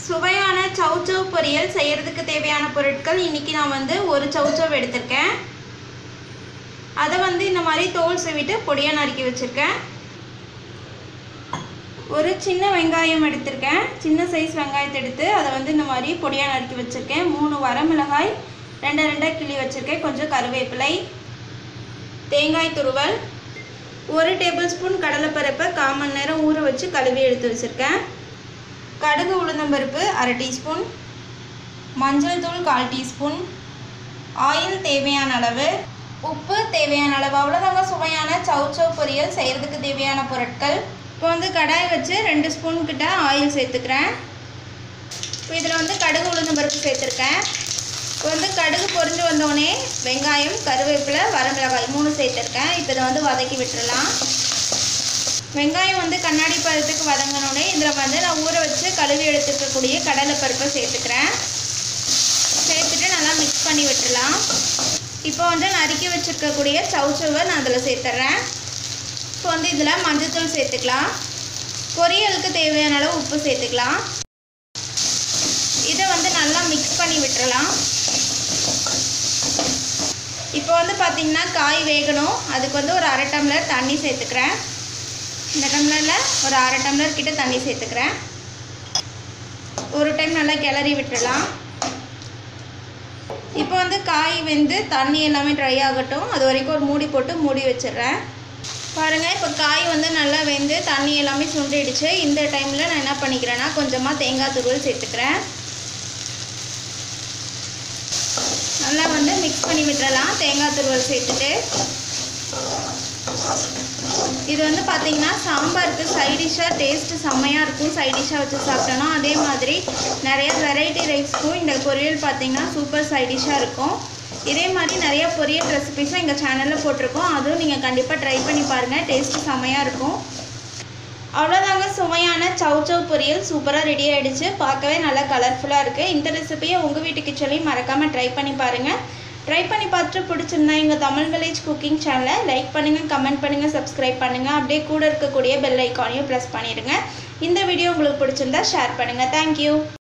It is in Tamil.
சுவையான சௌச்சௌ பொரியல் செய்யறதுக்கு தேவையான பொருட்கள் இன்னைக்கு நான் வந்து ஒரு சௌச்சௌ எடுத்திருக்கேன் அதை வந்து இந்த மாதிரி தோல் சீவிட்டு பொடியாக நறுக்கி வச்சுருக்கேன் ஒரு சின்ன வெங்காயம் எடுத்திருக்கேன் சின்ன சைஸ் வெங்காயத்தை எடுத்து அதை வந்து இந்த மாதிரி பொடியாக நறுக்கி வச்சுருக்கேன் மூணு வரமிளகாய் ரெண்டு ரெண்டாக கிள்ளி வச்சுருக்கேன் கொஞ்சம் கருவேப்பிலை தேங்காய் துருவல் ஒரு டேபிள் ஸ்பூன் கடலைப்பருப்பை கால் மணி நேரம் ஊற வச்சு கழுவி எடுத்து வச்சுருக்கேன் கடுகு உளுந்தம்பருப்பு அரை டீஸ்பூன் மஞ்சள் தூள் கால் டீஸ்பூன் ஆயில் தேவையான அளவு உப்பு தேவையான அளவு அவ்வளோதாங்க சுவையான சௌச்சௌ பொரியல் செய்கிறதுக்கு தேவையான பொருட்கள் இப்போ வந்து கடாய் வச்சு ரெண்டு ஸ்பூன் கிட்ட ஆயில் சேர்த்துக்கிறேன் இப்போ இதில் வந்து கடுகு உளுந்தம்பருப்பு சேர்த்துருக்கேன் இப்போ வந்து கடுகு பொரிஞ்சு வந்தோடனே வெங்காயம் கருவேப்பிலை வரமிளகாய் மூணு சேர்த்துருக்கேன் இப்போ இதை வந்து வதக்கி விட்டுறலாம் வெங்காயம் வந்து கண்ணாடி பதத்துக்கு வதங்கினோடனே இதில் வந்து நான் ஊற வச்சு கழுவி எடுத்துக்கக்கூடிய கடலைப்பருப்பை சேர்த்துக்கிறேன் சேர்த்துட்டு நல்லா மிக்ஸ் பண்ணி விட்டுறலாம் இப்போ வந்து நறுக்கி வச்சுருக்கக்கூடிய சவுச்சவை நான் அதில் சேர்த்துட்றேன் இப்போ வந்து இதில் மஞ்சள்தூள் சேர்த்துக்கலாம் பொரியலுக்கு தேவையான அளவு உப்பு சேர்த்துக்கலாம் இதை வந்து நல்லா மிக்ஸ் பண்ணி விட்டுறலாம் இப்போ வந்து பார்த்திங்கன்னா காய் வேகணும் அதுக்கு வந்து ஒரு அரை டம்ளர் தண்ணி சேர்த்துக்கிறேன் இந்த டம்ளரில் ஒரு அரை டம்ளர் கிட்ட தண்ணி சேர்த்துக்கிறேன் ஒரு டைம் நல்லா கிளறி விட்டுடலாம் இப்போ வந்து காய் வெந்து தண்ணி எல்லாமே ட்ரை ஆகட்டும் அது வரைக்கும் ஒரு மூடி போட்டு மூடி வச்சிடுறேன் பாருங்கள் இப்போ காய் வந்து நல்லா வெந்து தண்ணி எல்லாமே சுண்டிடுச்சு இந்த டைமில் நான் என்ன பண்ணிக்கிறேன்னா கொஞ்சமாக தேங்காய் துருவல் சேர்த்துக்கிறேன் நல்லா வந்து மிக்ஸ் பண்ணி விட்டுறலாம் தேங்காய் துருவல் சேர்த்துட்டு இது வந்து பார்த்தீங்கன்னா சாம்பாருக்கு சைடிஷ்ஷாக டேஸ்ட்டு செம்மையாக இருக்கும் சைடிஷ்ஷாக வச்சு சாப்பிட்டோன்னா அதே மாதிரி நிறைய வெரைட்டி ரைஸ்க்கும் இந்த பொரியல் பார்த்தீங்கன்னா சூப்பர் சைடிஷ்ஷாக இருக்கும் இதே மாதிரி நிறைய பொரியல் ரெசிபிஸும் எங்கள் சேனலில் போட்டிருக்கோம் அதுவும் நீங்கள் கண்டிப்பாக ட்ரை பண்ணி பாருங்கள் டேஸ்ட்டு செம்மையாக இருக்கும் அவ்வளோதாங்க சுவையான சௌச்சௌ பொரியல் சூப்பராக ரெடி ஆகிடுச்சு பார்க்கவே நல்லா கலர்ஃபுல்லாக இருக்குது இந்த ரெசிபியை உங்கள் வீட்டுக்கு சொல்லி மறக்காமல் ட்ரை பண்ணி பாருங்கள் ட்ரை பண்ணி பார்த்துட்டு பிடிச்சிருந்தா எங்கள் தமிழ் வில்லேஜ் குக்கிங் சேனலை லைக் பண்ணுங்கள் கமெண்ட் பண்ணுங்கள் சப்ஸ்கிரைப் பண்ணுங்கள் அப்படியே கூட இருக்கக்கூடிய பெல் ஐக்கானையும் ப்ரெஸ் பண்ணிடுங்க இந்த வீடியோ உங்களுக்கு பிடிச்சிருந்தா ஷேர் பண்ணுங்கள் தேங்க்யூ